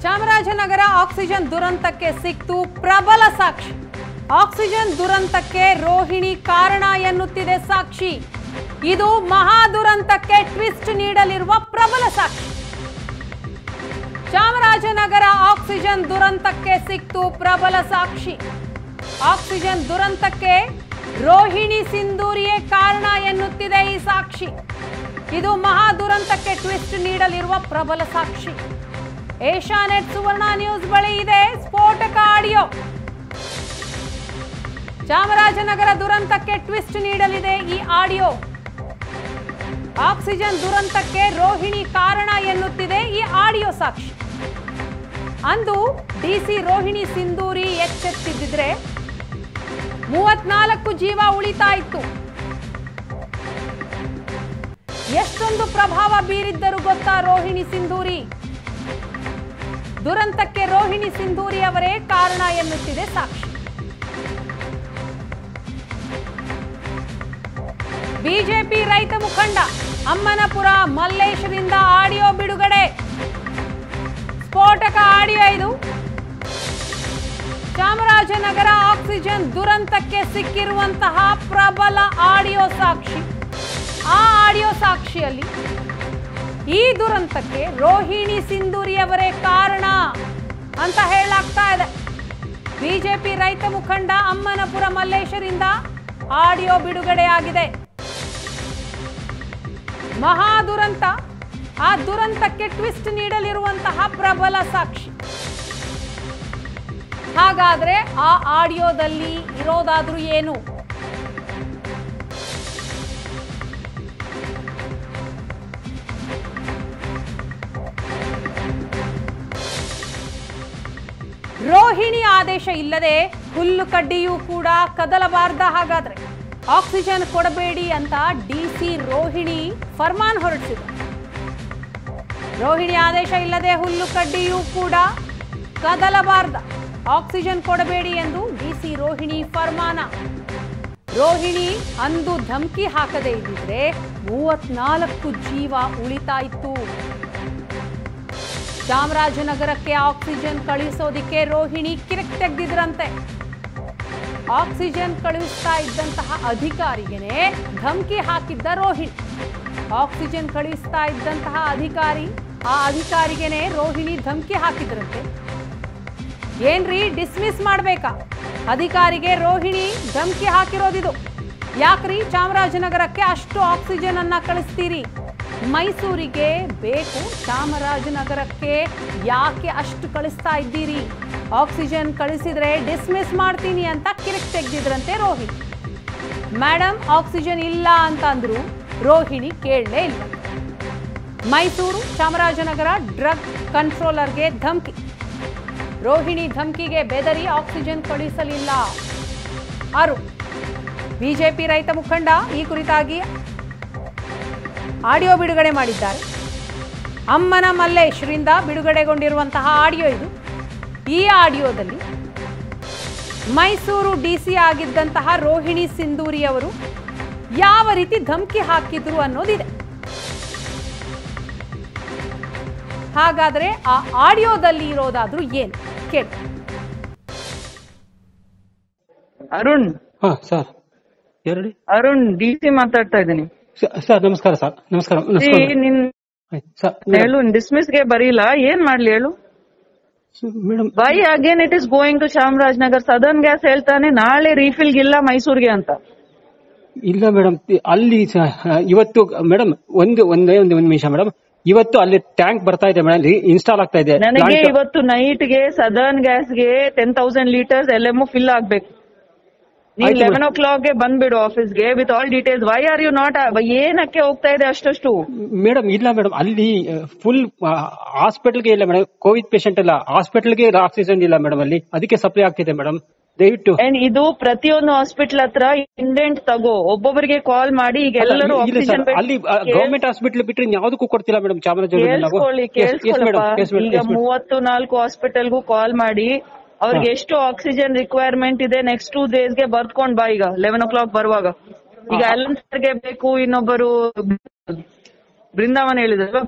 Chamarajanagar oxygen ದುರಂತಕ್ಕೆ ಸಿಕ್ತು ಪ್ರಬಲ ಸಾಕ್ಷಿ ಆಕ್ಸಿಜನ್ ದುರಂತಕ್ಕೆ ರೋಹಿಣಿ ಕಾರಣ ಎನ್ನುತ್ತಿದೆ ಸಾಕ್ಷಿ ಇದು ಮಹಾ ದುರಂತಕ್ಕೆ ಟ್ವಿಸ್ಟ್ ನೀಡಲಿರುವ ಪ್ರಬಲ ಸಾಕ್ಷಿ ಚಾಮರಾಜನಗರ ಆಕ್ಸಿಜನ್ ದುರಂತಕ್ಕೆ ಸಿಕ್ತು ಪ್ರಬಲ ಸಾಕ್ಷಿ ಆಕ್ಸಿಜನ್ ದುರಂತಕ್ಕೆ ರೋಹಿಣಿ ಸಿಂಧೂರಿಯೇ ಕಾರಣ ಎನ್ನುತ್ತಿದೆ ಈ ಸಾಕ್ಷಿ ಇದು ಮಹಾ ದುರಂತಕ್ಕೆ ಟ್ವಿಸ್ಟ್ ನೀಡಲಿರುವ ಪ್ರಬಲ ಸಾಕ್ಷಿ ಏಷ್ಯಾನೆಟ್ ಸುವರ್ಣ ನ್ಯೂಸ್ ಬಳಿ ಇದೆ ಸ್ಫೋಟಕ ಆಡಿಯೋ ಚಾಮರಾಜನಗರ ದುರಂತಕ್ಕೆ ಟ್ವಿಸ್ಟ್ ನೀಡಲಿದೆ ಈ ಆಡಿಯೋ ಆಕ್ಸಿಜನ್ ದುರಂತಕ್ಕೆ ರೋಹಿಣಿ ಕಾರಣ ಎನ್ನುತ್ತಿದೆ ಈ ಆಡಿಯೋ ಸಾಕ್ಷಿ ಅಂದು ಡಿಸಿ ರೋಹಿಣಿ ಸಿಂಧೂರಿ ಎಚ್ಚೆತ್ತಿದ್ದಿದ್ರೆ ಮೂವತ್ನಾಲ್ಕು ಜೀವ ಉಳಿತಾ ಇತ್ತು ಎಷ್ಟೊಂದು ಪ್ರಭಾವ ಬೀರಿದ್ದರು ಗೊತ್ತಾ ರೋಹಿಣಿ ಸಿಂಧೂರಿ ದುರಂತಕ್ಕೆ ರೋಹಿಣಿ ಸಿಂಧೂರಿ ಅವರೇ ಕಾರಣ ಎನ್ನುತ್ತಿದೆ ಸಾಕ್ಷಿ ಬಿಜೆಪಿ ರೈತ ಮುಖಂಡ ಅಮ್ಮನಪುರ ಮಲ್ಲೇಶರಿಂದ ಆಡಿಯೋ ಬಿಡುಗಡೆ ಸ್ಫೋಟಕ ಆಡಿಯೋ ಇದು ಚಾಮರಾಜನಗರ ಆಕ್ಸಿಜನ್ ದುರಂತಕ್ಕೆ ಸಿಕ್ಕಿರುವಂತಹ ಪ್ರಬಲ ಆಡಿಯೋ ಸಾಕ್ಷಿ ಆ ಆಡಿಯೋ ಸಾಕ್ಷಿಯಲ್ಲಿ ಈ ದುರಂತಕ್ಕೆ ರೋಹಿಣಿ ಸಿಂಧೂರಿಯವರೇ ಕಾರಣ ಅಂತ ಹೇಳಲಾಗ್ತಾ ಇದೆ ಬಿಜೆಪಿ ರೈತ ಮುಖಂಡ ಅಮ್ಮನಪುರ ಮಲ್ಲೇಶರಿಂದ ಆಡಿಯೋ ಬಿಡುಗಡೆಯಾಗಿದೆ ಮಹಾ ದುರಂತ ಆ ದುರಂತಕ್ಕೆ ಟ್ವಿಸ್ಟ್ ನೀಡಲಿರುವಂತಹ ಪ್ರಬಲ ಸಾಕ್ಷಿ ಹಾಗಾದ್ರೆ ಆ ಆಡಿಯೋದಲ್ಲಿ ಇರೋದಾದ್ರೂ ಏನು ರೋಹಿಣಿ ಆದೇಶ ಇಲ್ಲದೆ ಹುಲ್ಲು ಕಡ್ಡಿಯೂ ಕೂಡ ಕದಲಬಾರ್ದ ಹಾಗಾದ್ರೆ ಆಕ್ಸಿಜನ್ ಕೊಡಬೇಡಿ ಅಂತ ಡಿಸಿ ರೋಹಿಣಿ ಫರ್ಮಾನ್ ಹೊರಡಿಸಿದ್ರು ರೋಹಿಣಿ ಆದೇಶ ಇಲ್ಲದೆ ಹುಲ್ಲು ಕಡ್ಡಿಯೂ ಕೂಡ ಕದಲಬಾರ್ದ ಆಕ್ಸಿಜನ್ ಕೊಡಬೇಡಿ ಎಂದು ಡಿಸಿ ರೋಹಿಣಿ ಫರ್ಮಾನ ರೋಹಿಣಿ ಅಂದು ಧಮಕಿ ಹಾಕದೇ ಇದ್ದಿದ್ರೆ ಮೂವತ್ನಾಲ್ಕು ಜೀವ ಉಳಿತಾ ಇತ್ತು ಚಾಮರಾಜನಗರಕ್ಕೆ ಆಕ್ಸಿಜನ್ ಕಳುಹಿಸೋದಿಕ್ಕೆ ರೋಹಿಣಿ ಕಿರಿಕ್ ತೆಗ್ದಿದ್ರಂತೆ ಆಕ್ಸಿಜನ್ ಕಳುಹಿಸ್ತಾ ಇದ್ದಂತಹ ಅಧಿಕಾರಿಗೆನೆ ಧಮಕಿ ಹಾಕಿದ್ದ ರೋಹಿಣಿ ಆಕ್ಸಿಜನ್ ಕಳುಹಿಸ್ತಾ ಇದ್ದಂತಹ ಅಧಿಕಾರಿ ಆ ಅಧಿಕಾರಿಗೆನೆ ರೋಹಿಣಿ ಧಮಕಿ ಹಾಕಿದ್ರಂತೆ ಏನ್ರಿ ಡಿಸ್ಮಿಸ್ ಮಾಡ್ಬೇಕಾ ಅಧಿಕಾರಿಗೆ ರೋಹಿಣಿ ಧಮಕಿ ಹಾಕಿರೋದಿದು ಯಾಕ್ರಿ ಚಾಮರಾಜನಗರಕ್ಕೆ ಅಷ್ಟು ಆಕ್ಸಿಜನ್ ಅನ್ನ ಕಳಿಸ್ತೀರಿ ಮೈಸೂರಿಗೆ ಬೇಕು ಚಾಮರಾಜನಗರಕ್ಕೆ ಯಾಕೆ ಅಷ್ಟು ಕಳಿಸ್ತಾ ಇದ್ದೀರಿ ಆಕ್ಸಿಜನ್ ಕಳಿಸಿದ್ರೆ ಡಿಸ್ಮಿಸ್ ಮಾಡ್ತೀನಿ ಅಂತ ಕಿರಿಕ್ ತೆಗ್ದಿದ್ರಂತೆ ರೋಹಿಣಿ ಮೇಡಮ್ ಆಕ್ಸಿಜನ್ ಇಲ್ಲ ಅಂತ ಅಂದ್ರು ರೋಹಿಣಿ ಕೇಳಲೇ ಇಲ್ಲ ಮೈಸೂರು ಚಾಮರಾಜನಗರ ಡ್ರಗ್ ಕಂಟ್ರೋಲರ್ಗೆ ಧಮಕಿ ರೋಹಿಣಿ ಧಮಕಿಗೆ ಬೆದರಿ ಆಕ್ಸಿಜನ್ ಕಳುಹಿಸಲಿಲ್ಲ ಆರು ಬಿಜೆಪಿ ರೈತ ಮುಖಂಡ ಈ ಕುರಿತಾಗಿ ಆಡಿಯೋ ಬಿಡುಗಡೆ ಮಾಡಿದ್ದಾರೆ ಅಮ್ಮನ ಮಲ್ಲೇಶ್ರಿಂದ ಬಿಡುಗಡೆಗೊಂಡಿರುವಂತಹ ಆಡಿಯೋ ಇದು ಈ ಆಡಿಯೋದಲ್ಲಿ ಮೈಸೂರು ಡಿಸಿ ಆಗಿದ್ದಂತಹ ರೋಹಿಣಿ ಸಿಂಧೂರಿ ಅವರು ಯಾವ ರೀತಿ ಧಮಕಿ ಹಾಕಿದ್ರು ಅನ್ನೋದಿದೆ ಹಾಗಾದ್ರೆ ಆ ಆಡಿಯೋದಲ್ಲಿ ಇರೋದಾದ್ರೂ ಏನು ಕೇಳಿ ಅರುಣ್ ಹಾ ಸರ್ ಎರಡು ಅರುಣ್ ಡಿ ಸಿ ಮಾತಾಡ್ತಾ ಇದ್ದೀನಿ ಸರ್ ನಮಸ್ಕಾರ ಸರ್ ನಮಸ್ಕಾರ ನಮಸ್ಕಾರ ನಿನ್ ಆಯ್ತು, ಸರ್ ಹೇಳು ಡಿಸ್ಮಿಸ್ ಗೆ ಬರೀಲ್ಲ ಏನ್ ಮಾಡ್ಲಿ ಹೇಳು madam why again it is going to Chamarajanagar southern gas ಹೇಳ್ತಾನೆ ನಾಳೆ ರೀಫಿಲ್ ಗಿಲ್ಲ ಮೈಸೂರ್ಗೆ ಅಂತ ಇಲ್ಲ ಮೇಡಮ್ ಅಲ್ಲಿ ಸ- ಇವತ್ತು ಮೇಡಮ್ ಒಂದು ಒಂದೇ ಒಂದು ಒಂದು ನಿಮಿಷ ಮೇಡಮ್ ಇವತ್ತು ಅಲ್ಲಿ ಟ್ಯಾಂಕ್ ಬರ್ತಾ ಇದೆ ಮೇಡಮ್ ಇನ್ಸ್ಟಾಲ್ ಆಗ್ತಾ ಇದೆ ನನಗೆ Plant- ಇವತ್ತು ನೈಟ್ ಗೆ ಸದರ್ನ್ ಗ್ಯಾಸ್ ಗೆ ten thousand litres L M fill ಆಗ್ಬೇಕು ನೀನ್ ಆಯ್ತು ಲೆವೆನ್ ಓ ಕ್ಲಾಕ್ ಗೆ ಬಂದ್ಬಿಡು ಆಫೀಸ್ ಗೆ with all details why are you not ಏನಕ್ಕೆ ಹೋಗ್ತಾ ಇದೆ ಅಷ್ಟಷ್ಟು ಮೇಡಮ್ ಇಲ್ಲ ಮೇಡಮ್ ಅಲ್ಲಿ ಫುಲ್ ಹಾಸ್ಪಿಟಲ್ಗೆ ಇಲ್ಲ ಮೇಡಮ್ ಕೋವಿಡ್ ಪೇಷಂಟ್ ಇಲ್ಲ ಹಾಸ್ಪಿಟಲ್ಗೆ ಆಕ್ಸಿಜನ್ ಇಲ್ಲ ಮೇಡಮ್ ಅಲ್ಲಿ ಅದಕ್ಕೆ ಸಪ್ಲೈ ಆಗ್ತಿದೆ ಮೇಡಮ್ ದಯವಿಟ್ಟು ಅಂಡ್ ಇದು ಪ್ರತಿಯೊಂದು ಹಾಸ್ಪಿಟಲ್ ಹತ್ರ ಇಂಡೆಂಟ್ ತಗೋ ಒಬ್ಬೊಬ್ಬರಿಗೆ ಕಾಲ್ ಮಾಡಿ ಈಗ ಎಲ್ಲರೂ ಇಲ್ಲ ಸರ್ ಆಕ್ಸಿಜನ್ ಅಲ್ಲಿ ಗವರ್ಮೆಂಟ್ ಹಾಸ್ಪಿಟಲ್ ಬಿಟ್ರೆ ಯಾವುದಕ್ಕೂ ಕೊಡ್ತಿಲ್ಲ ಮೇಡಮ್ ಚಾಮರಾಜನಗರ ನಾವು ಕೇಳಿಸ್ಕೊಳ್ಳಿ ಕೇಳಿಸ್ಕೊಳ್ಳಪ್ಪ ಈಗ ಮೂವತ್ತು ನಾಲ್ಕು ಹಾಸ್ಪಿಟಲ್ಗೂ ಕಾಲ್ ಮಾಡಿ ಅವ್ರಿಗೆ ಎಷ್ಟು ಆಕ್ಸಿಜನ್ ರಿಕ್ವೈರ್ಮೆಂಟ್ ಇದೆ ನೆಕ್ಸ್ಟ್ ಟೂ ಡೇಸ್ ಗೆ ಬರ್ಕೊಂಡ್ ಬಾ ಈಗ ಲೆವೆನ್ ಓ ಕ್ಲಾಕ್ ಬರುವಾಗ ಈಗ ಅಲನ್ ಸರ್ಗೆ ಬೇಕು ಇನ್ನೊಬ್ಬರು ಬೃಂದಾವನ್ ಹೇಳಿದ್ರಲ್ವಾ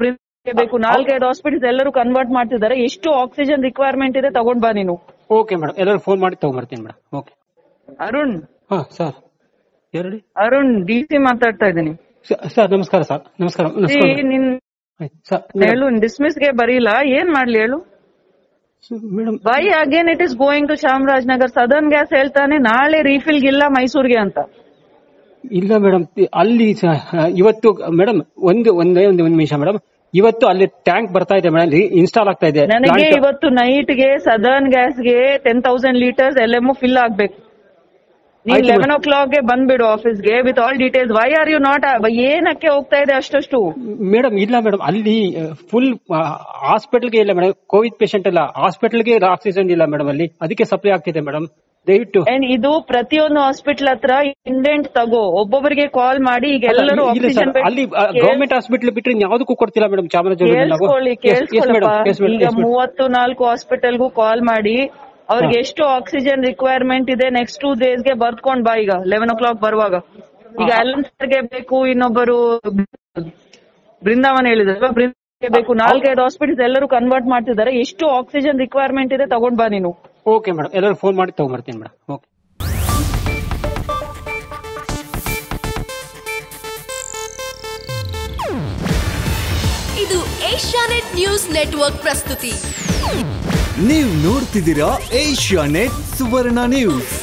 ಬೇಕು ನಾಲ್ಕೈದು ಹಾಸ್ಪಿಟಲ್ಸ್ ಎಲ್ಲರೂ ಕನ್ವರ್ಟ್ ಮಾಡ್ತಿದ್ದಾರೆ ಎಷ್ಟು ಆಕ್ಸಿಜನ್ ರಿಕ್ವೈರ್ಮೆಂಟ್ ಇದೆ ತಗೊಂಡ್ ಬಾ ನೀನು ಓಕೆ ಮೇಡಮ್ ಎಲ್ಲರೂ ಫೋನ್ ಮಾಡಿ ತಗೊಂಬರ್ತೀನಿ ಮೇಡಮ್ ಓಕೆ ಅರುಣ್ ಹಾ ಸರ್ ಎರಡು ಅರುಣ್ ಡಿ ಸಿ ಮಾತಾಡ್ತಾ ಇದ್ದೀನಿ ಸರ್ ನಮಸ್ಕಾರ ಸರ್ ನಮಸ್ಕಾರ ನಮಸ್ಕಾರ ನಿನ್ ಆಯ್ತು, ಸರ್ ಹೇಳು ಡಿಸ್ಮಿಸ್ ಗೆ ಬರೀಲ್ಲ ಏನ್ ಮಾಡ್ಲಿ ಹೇಳು madam why again it is going to Chamarajanagar southern gas ಹೇಳ್ತಾನೆ ನಾಳೆ ರೀಫಿಲ್ ಗಿಲ್ಲ ಮೈಸೂರ್ಗೆ ಅಂತ ಇಲ್ಲ ಮೇಡಮ್ ಅಲ್ಲಿ ಸ- ಇವತ್ತು ಮೇಡಮ್ ಒಂದು ಒಂದೇ ಒಂದು ಒಂದು ನಿಮಿಷ ಮೇಡಮ್ ಇವತ್ತು ಅಲ್ಲಿ ಟ್ಯಾಂಕ್ ಬರ್ತಾ ಇದೆ ಮೇಡಮ್ ಇನ್ಸ್ಟಾಲ್ ಆಗ್ತಾ ಇದೆ ನನಗೆ Plant- ಇವತ್ತು ನೈಟ್ ಗೆ ಸದರ್ನ್ ಗ್ಯಾಸ್ ಗೆ ten thousand litres L M fill ಆಗ್ಬೇಕು ನೀನ್ ಆಯ್ತು ಲೆವೆನ್ ಓ ಕ್ಲಾಕ್ ಗೆ ಬಂದ್ಬಿಡು ಆಫೀಸ್ ಗೆ with all details why are you not ಏನಕ್ಕೆ ಹೋಗ್ತಾ ಇದೆ ಅಷ್ಟಷ್ಟು ಮೇಡಮ್ ಇಲ್ಲ ಮೇಡಮ್ ಅಲ್ಲಿ ಫುಲ್ ಹಾಸ್ಪಿಟಲ್ಗೆ ಇಲ್ಲ ಮೇಡಮ್ ಕೋವಿಡ್ ಪೇಷಂಟ್ ಇಲ್ಲ ಹಾಸ್ಪಿಟಲ್ಗೆ ಆಕ್ಸಿಜನ್ ಇಲ್ಲ ಮೇಡಮ್ ಅಲ್ಲಿ ಅದಕ್ಕೆ ಸಪ್ಲೈ ಆಗ್ತಿದೆ ಮೇಡಮ್ ದಯವಿಟ್ಟು ಅಂಡ್ ಇದು ಪ್ರತಿಯೊಂದು ಹಾಸ್ಪಿಟಲ್ ಹತ್ರ ಇಂಡೆಂಟ್ ತಗೋ ಒಬ್ಬೊಬ್ಬರಿಗೆ ಕಾಲ್ ಮಾಡಿ ಈಗ ಅಲ್ಲ, ಎಲ್ಲರೂ ಇಲ್ಲ ಸರ್ ಆಕ್ಸಿಜನ್ ಅಲ್ಲಿ ಗವರ್ಮೆಂಟ್ ಹಾಸ್ಪಿಟಲ್ ಬಿಟ್ರೆ ಯಾವ್ದಕ್ಕೂ ಕೊಡ್ತಿಲ್ಲ ಮೇಡಮ್ ಚಾಮರಾಜನಗರದಲ್ಲಿ ನಾವು ಕೇಳಿಸ್ಕೊಳ್ಳಿ Yes, yes, madam, ಕೇಳಿಸ್ಕೊಳ್ಳಪ್ಪ yes, madam, ಈಗ yes, madam. ಮೂವತ್ತು ನಾಲ್ಕು ಹಾಸ್ಪಿಟಲ್ಗೂ ಕಾಲ್ ಮಾಡಿ ಅವ್ರಿಗೆ ಎಷ್ಟು ಆಕ್ಸಿಜನ್ ರಿಕ್ವೈರ್ಮೆಂಟ್ ಇದೆ ನೆಕ್ಸ್ಟ್ ಟೂ ಡೇಸ್ ಗೆ ಬರ್ದ್ಕೊಂಡ್ ಬಾ ಈಗ ಲೆವೆನ್ ಓ ಕ್ಲಾಕ್ ಬರುವಾಗ ಈಗ ಅಲನ್ ಸರ್ಗೆ ಬೇಕು ಇನ್ನೊಬ್ಬರು ಬೃಂದಾವನ್ ಹೇಳಿದ್ರಲ್ವಾ ಬೃಂದಾವನ್ಗೆ ಬೇಕು ನಾಲ್ಕೈದು ಹಾಸ್ಪಿಟಲ್ಸ್ ಎಲ್ಲರೂ ಕನ್ವರ್ಟ್ ಮಾಡ್ತಿದ್ದಾರೆ ಎಷ್ಟು ಆಕ್ಸಿಜನ್ ರಿಕ್ವೈರ್ಮೆಂಟ್ ಇದೆ ತಗೊಂಡ್ ಬಾ ನೀನು ಓಕೆ ಮೇಡಮ್ ಎಲ್ಲರೂ ಫೋನ್ ಮಾಡಿ ತಗೊಂಬರ್ತೀನಿ ಮೇಡಮ್ ಓಕೆ ಇದು ಏಷ್ಯಾನೆಟ್ ನ್ಯೂಸ್ ನೆಟ್ವರ್ಕ್ ಪ್ರಸ್ತುತಿ ನೀವು ನೋಡ್ತಿದ್ದೀರಾ ಏಷ್ಯಾ ನೆಟ್ ಸುವರ್ಣ ನ್ಯೂಸ್